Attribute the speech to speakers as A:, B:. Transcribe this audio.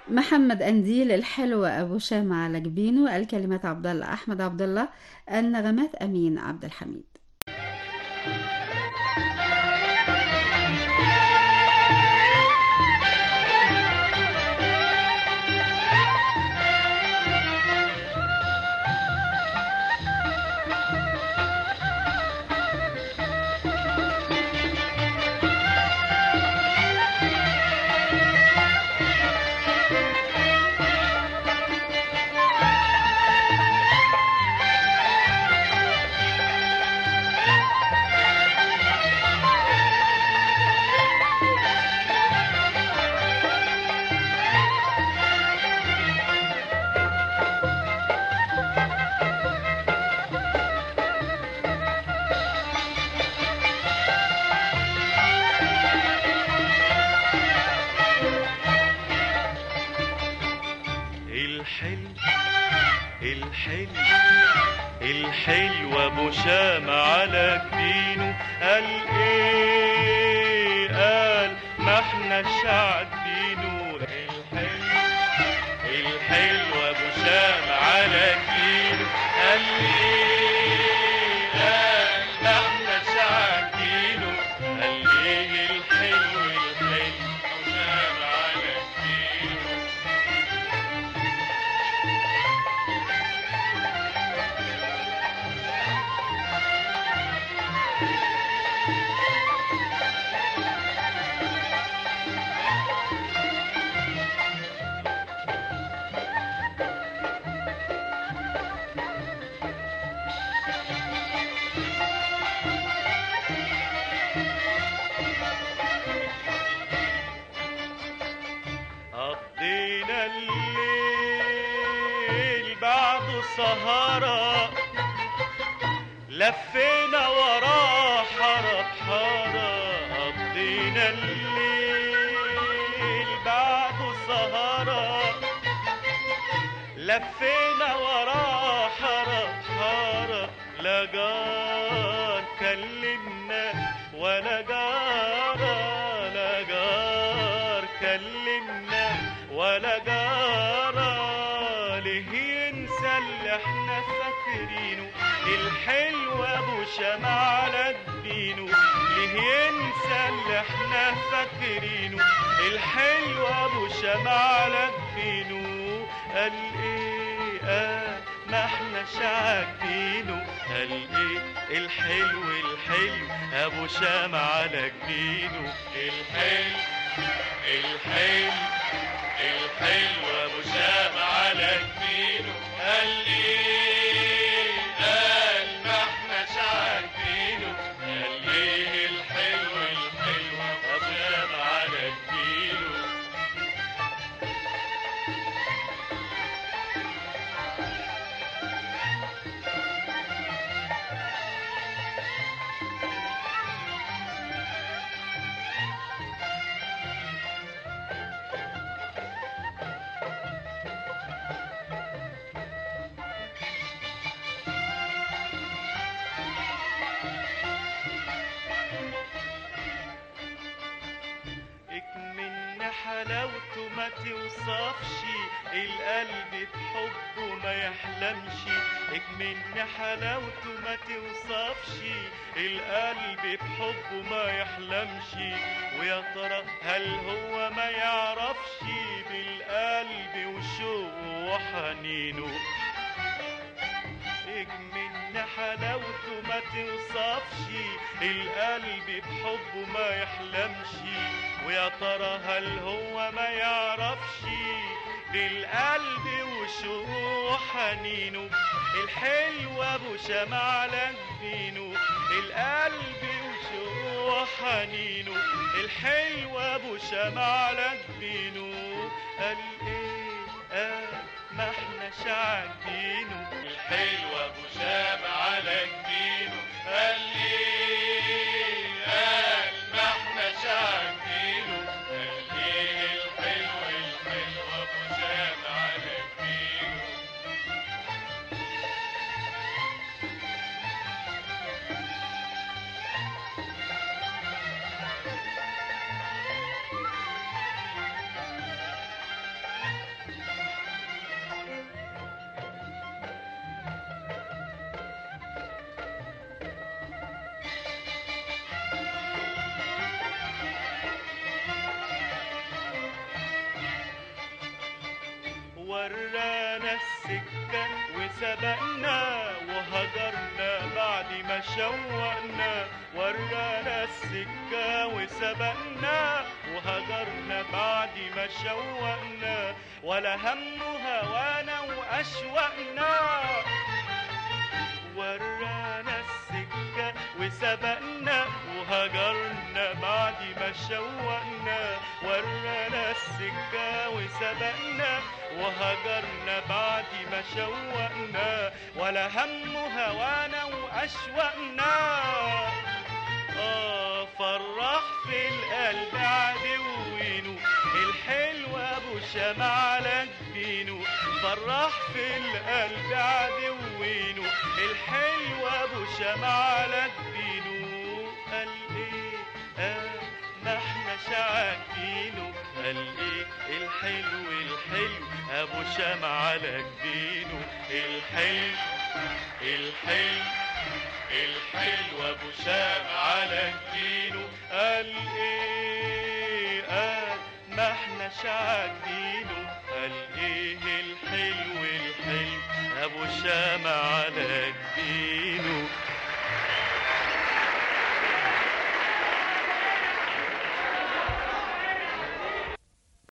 A: محمد أنديل الحلو أبو شامة على جبينه الكلمات عبد الله أحمد عبد الله النغمات أمين عبد الحميد
B: الحلو الحلو الحلو ابو شام على جبينه قال ايه قال ما احنا شعبينه الحلو الحلو ابو شام على جبينه قال ايه قال ما احنا شعبينه قال ايه الحلو الحلو ابو شام على جبينه قضينا الليل بعد سهرة لفينا وراه حرب حارة قضينا الليل بعد سهرة لفينا وراه حرب حارة لا جار كلمنا ولا جارة لا جار كلمنا ولا جارة ليه ينسى اللي احنا فاكرينه الحلو ابو شمع على جبينه ليه ينسى اللي احنا فاكرينه الحلو ابو شمع على جبينه قال ايه قال ما احنا شاكينه قال ايه الحلو الحلو ابو شمع على جبينه الحلو الحلو الحلو ابو شمع على جبينه قال ايه قال ما احنا شاكينه قال ايه الحلو الحلو ابو شمع على جبينه اكمن حلاوته ما توصفش القلب بحبه ما يحلمش اكمن حلاوته ما توصفش القلب بحبه ما يحلمش ويا ترى هل هو ما يعرفش بالقلب وشوقه وحنينه اجمن حلاوته ما توصفش القلب بحبه ما يحلمش ويا ترى هل هو ما يعرفش بالقلب وشوق حنينه الحلو ابو شمع على جبينه القلب وشوق حنينه الحلو ابو شمع على جبينه قال ايه قال ما احنا شاعدينه الحلو ابو شمع على جبينه قال ايه قال ما احنا شاعدينه قال ايه الحلو الحلو ابو شمع على جبينه ورانا السكة وسبقنا وهجرنا بعد ما شوقنا ورانا السكة وسبقنا وهجرنا بعد ما شوقنا ولا هم هوانا وأشوقنا ورانا السكة وسبقنا وهجرنا بعد ما شوقنا ورانا السكة وسبقنا وهجرنا بعد ما شوقنا ولا هم هوانا وأشوقنا آه فرح في القلب عدوينه الحلو أبو شمع على جبينه فرح في القلب عدوينه الحلو أبو شمع على جبينه قال إيه آه ما احنا شعاكينه قال ايه الحلو الحلو ابو شمع على جبينه الحلو الحلو الحلو ابو شمع على جبينه قال ايه قال ما احنا شعاكينه قال ايه الحلو الحلو ابو شمع على جبينه